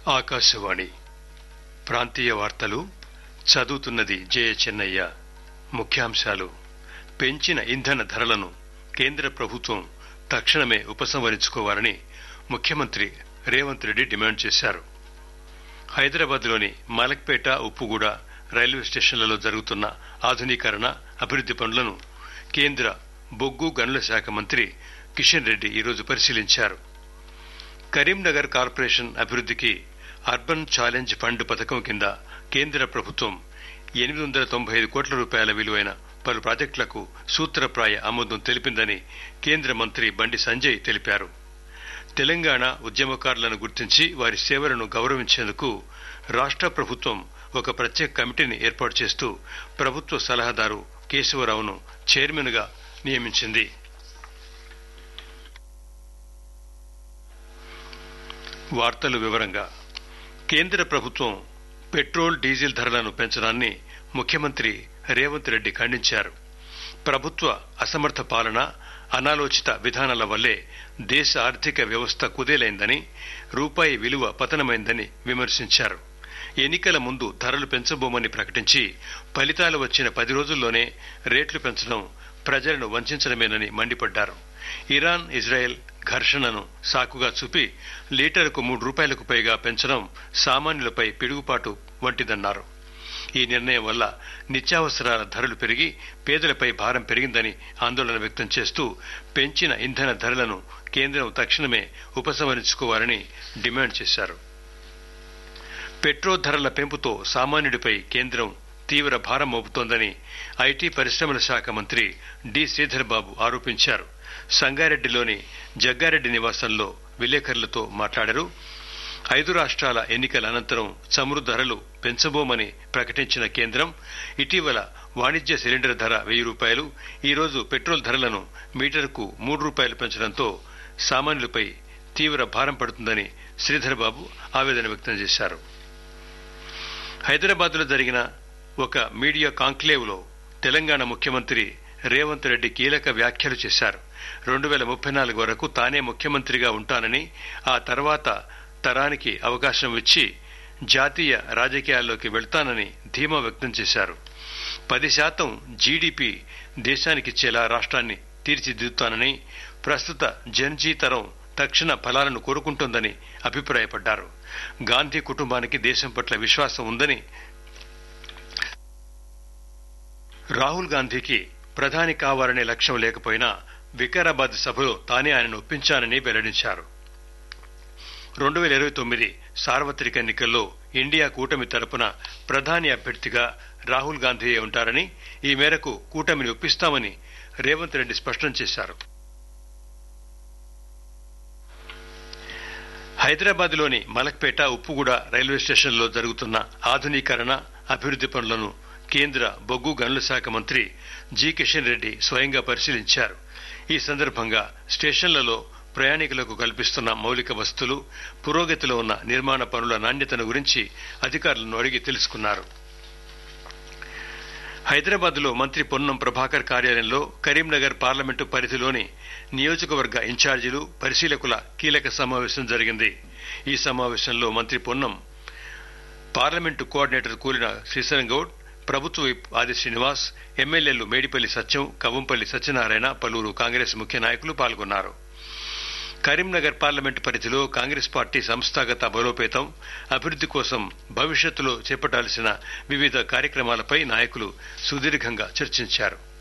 ఆకాశవాణి ప్రాంతీయ వార్తలు చదువుతున్నది జయ చెన్నయ్య ముఖ్యాంశాలు పెంచిన ఇంధన ధరలను కేంద్ర ప్రభుత్వం తక్షణమే ఉపసంహరించుకోవాలని ముఖ్యమంత్రి రేవంత్ రెడ్డి డిమాండ్ చేశారు హైదరాబాద్లోని మలక్పేట ఉప్పుగూడ రైల్వే స్టేషన్లలో జరుగుతున్న ఆధునీకరణ అభివృద్ది పనులను కేంద్ర బొగ్గు గనుల శాఖ మంత్రి కిషన్ రెడ్డి ఈరోజు పరిశీలించారు కరీంనగర్ కార్పొరేషన్ అభివృద్దికి అర్బన్ ఛాలెంజ్ ఫండ్ పథకం కింద కేంద్ర ప్రభుత్వం ఎనిమిది వందల తొంభై ఐదు కోట్ల రూపాయల విలువైన పలు ప్రాజెక్టులకు సూత్రప్రాయ ఆమోదం తెలిపిందని కేంద్ర మంత్రి బండి సంజయ్ తెలిపారు తెలంగాణ ఉద్యమకారులను గుర్తించి వారి సేవలను గౌరవించేందుకు రాష్ట ప్రభుత్వం ఒక ప్రత్యేక కమిటీని ఏర్పాటు చేస్తూ ప్రభుత్వ సలహాదారు కేశవరావును చైర్మన్ గా నియమించింది వార్తలు వివరంగా కేంద్ర ప్రభుత్వం పెట్రోల్ డీజిల్ ధరలను పెంచడాన్ని ముఖ్యమంత్రి రేవంత్ రెడ్డి ఖండించారు ప్రభుత్వ అసమర్థ పాలన అనాలోచిత విధానాల వల్లే దేశ ఆర్థిక వ్యవస్థ కుదేలైందని రూపాయి విలువ పతనమైందని విమర్శించారు ఎన్నికల ముందు ధరలు పెంచబోమని ప్రకటించి ఫలితాలు వచ్చిన పది రోజుల్లోనే రేట్లు పెంచడం ప్రజలను వంచడమేనని మండిపడ్డారు ఇరాన్ ఇజ్రాయెల్ ఘర్షణను సాకుగా చూపి లీటరుకు మూడు రూపాయలకు పైగా పెంచడం సామాన్యులపై పిడుగుపాటు వంటిదన్నారు ఈ నిర్ణయం వల్ల నిత్యావసరాల ధరలు పెరిగి పేదలపై భారం పెరిగిందని ఆందోళన వ్యక్తం చేస్తూ పెంచిన ఇంధన ధరలను కేంద్రం తక్షణమే ఉపసంహరించుకోవాలని డిమాండ్ చేశారు పెట్రోల్ ధరల పెంపుతో సామాన్యుడిపై కేంద్రం తీవ్ర భారం మోపుతోందని ఐటీ పరిశ్రమల శాఖ మంత్రి డి శ్రీధర్ బాబు ఆరోపించారు సంగారెడ్డిలోని జగ్గారెడ్డి నివాసంలో విలేకరులతో మాట్లాడారు ఐదు రాష్ట్రాల ఎన్నికల అనంతరం చమురు ధరలు పెంచబోమని ప్రకటించిన కేంద్రం ఇటీవల వాణిజ్య సిలిండర్ ధర వెయ్యి రూపాయలు ఈరోజు పెట్రోల్ ధరలను మీటర్కు మూడు రూపాయలు పెంచడంతో సామాన్యులపై తీవ్ర భారం పడుతుందని శ్రీధర్ బాబు ఆవేదన వ్యక్తం చేశారు హైదరాబాద్ లో జరిగిన ఒక మీడియా కాంక్లేవ్ లో తెలంగాణ ముఖ్యమంత్రి రేవంత్ రెడ్డి కీలక వ్యాఖ్యలు చేశారు రెండు వేల ముప్పై నాలుగు వరకు తానే ముఖ్యమంత్రిగా ఉంటానని ఆ తర్వాత తరానికి అవకాశం ఇచ్చి జాతీయ రాజకీయాల్లోకి వెళ్తానని ధీమా వ్యక్తం చేశారు పది శాతం జీడీపీ దేశానికిచ్చేలా రాష్ట్రాన్ని తీర్చిదిద్దుతానని ప్రస్తుత జన్జీ తరం తక్షణ ఫలాలను కోరుకుంటోందని అభిప్రాయపడ్డారు గాంధీ కుటుంబానికి దేశం పట్ల విశ్వాసం ఉందని రాహుల్ గాంధీకి ప్రధాని కావాలనే లక్ష్యం లేకపోయినా వికారాబాద్ సభలో తానే ఆయనను ఒప్పించానని వెల్లడించారు రెండు వేల ఇరవై తొమ్మిది సార్వత్రిక ఎన్నికల్లో ఇండియా కూటమి తరపున ప్రధాని అభ్యర్థిగా రాహుల్ గాంధీయే ఉంటారని ఈ మేరకు కూటమిని ఒప్పిస్తామని రేవంత్ రెడ్డి స్పష్టం చేశారు హైదరాబాద్ లోని మలక్పేట ఉప్పుగూడ రైల్వే స్టేషన్లో జరుగుతున్న ఆధునీకరణ అభివృద్ది పనులను కేంద్ర బొగ్గు గనుల శాఖ మంత్రి జి కిషన్ రెడ్డి స్వయంగా పరిశీలించారు ఈ సందర్భంగా స్టేషన్లలో ప్రయాణికులకు కల్పిస్తున్న మౌలిక వస్తువులు పురోగతిలో ఉన్న నిర్మాణ పనుల నాణ్యతను గురించి అధికారులను అడిగి తెలుసుకున్నారు హైదరాబాద్ లో మంత్రి పొన్నం ప్రభాకర్ కార్యాలయంలో కరీంనగర్ పార్లమెంటు పరిధిలోని నియోజకవర్గ ఇన్ఛార్జీలు పరిశీలకుల కీలక సమావేశం జరిగింది ఈ సమావేశంలో మంత్రి పొన్నం పార్లమెంటు కోఆర్డినేటర్ కూలిన శ్రీశరం గౌడ్ ప్రభుత్వ విప్ ఆది శ్రీనివాస్ ఎమ్మెల్యేలు మేడిపల్లి సత్యం కవంపల్లి సత్యనారాయణ పలువురు కాంగ్రెస్ ముఖ్య నాయకులు పాల్గొన్నారు కరీంనగర్ పార్లమెంటు పరిధిలో కాంగ్రెస్ పార్టీ సంస్థాగత బలోపేతం అభివృద్ది కోసం భవిష్యత్తులో చేపట్టాల్సిన వివిధ కార్యక్రమాలపై నాయకులు సుదీర్ఘంగా చర్చించారు